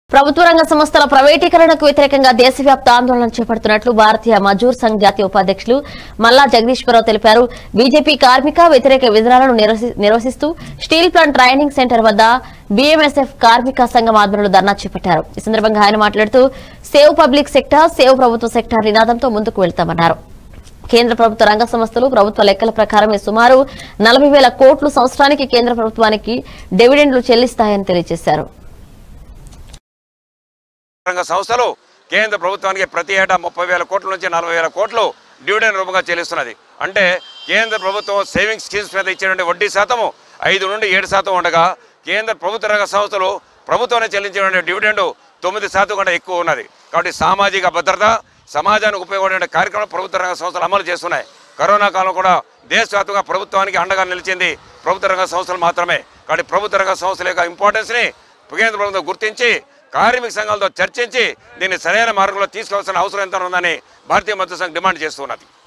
ప్రభుత్వ రంగ సంస్థల ప్రైవేటీకరణకు వ్యతిరేకంగా దేశవ్యాప్త ఆందోళన చేపడుతున్నట్లు భారతీయ మజూర్ సంఘ్ జాతీయ ఉపాధ్యక్షులు మల్లా జగదీశ్వరరావు తెలిపారు బీజేపీ కార్మిక వ్యతిరేక విధానాలను నిరసి- నిరసిస్తూ స్టీల్ ప్లాంట్ ట్రైనింగ్ సెంటర్ వద్ద బీఎంఎస్ఎఫ్ కార్మిక సంఘం ఆధ్వర్యంలో ధర్నా చేపట్టారు ఈ సందర్భంగా ఆయన మాట్లాడుతూ సేవ్ పబ్లిక్ సెక్టార్ సేవ్ ప్రభుత్వ సెక్టార్ నినాదంతో ముందుకు వెళ్తామన్నారు కేంద్ర ప్రభుత్వ రంగ సంస్థలు ప్రభుత్వ లెక్కల ప్రకారమే సుమారు నలభై వేల కోట్లు సంవత్సరానికి కేంద్ర ప్రభుత్వానికి డివిడెండ్లు చెల్లిస్తాయని తెలియజేశారు రంగ సంస్థలు కేంద్ర ప్రభుత్వానికి ప్రతి ఏటా ముప్పై వేల కోట్ల నుంచి నలభై వేల కోట్లు డివిడెండ్ రూపంగా చెల్లిస్తున్నది అంటే కేంద్ర ప్రభుత్వం సేవింగ్స్ స్కీమ్స్ మీద ఇచ్చేటువంటి వడ్డీ శాతము ఐదు నుండి ఏడు శాతం ఉండగా కేంద్ర ప్రభుత్వ రంగ సంస్థలు ప్రభుత్వాన్ని చెల్లించేటువంటి డివిడెండ్ తొమ్మిది శాతం కంటే ఎక్కువ ఉన్నది కాబట్టి సామాజిక భద్రత సమాజానికి ఉపయోగపడే కార్యక్రమాలు ప్రభుత్వ రంగ సంస్థలు అమలు చేస్తున్నాయి కరోనా కాలం కూడా దేశవ్యాప్తంగా ప్రభుత్వానికి అండగా నిలిచింది ప్రభుత్వ రంగ సంస్థలు మాత్రమే కాబట్టి ప్రభుత్వ రంగ సంస్థల యొక్క ఇంపార్టెన్స్ని కేంద్ర ప్రభుత్వం గుర్తించి కార్మిక సంఘాలతో చర్చించి దీన్ని సరైన మార్గంలో తీసుకోవాల్సిన అవసరం ఎంత ఉందని భారతీయ మద్దతు సంఘం డిమాండ్ చేస్తున్నది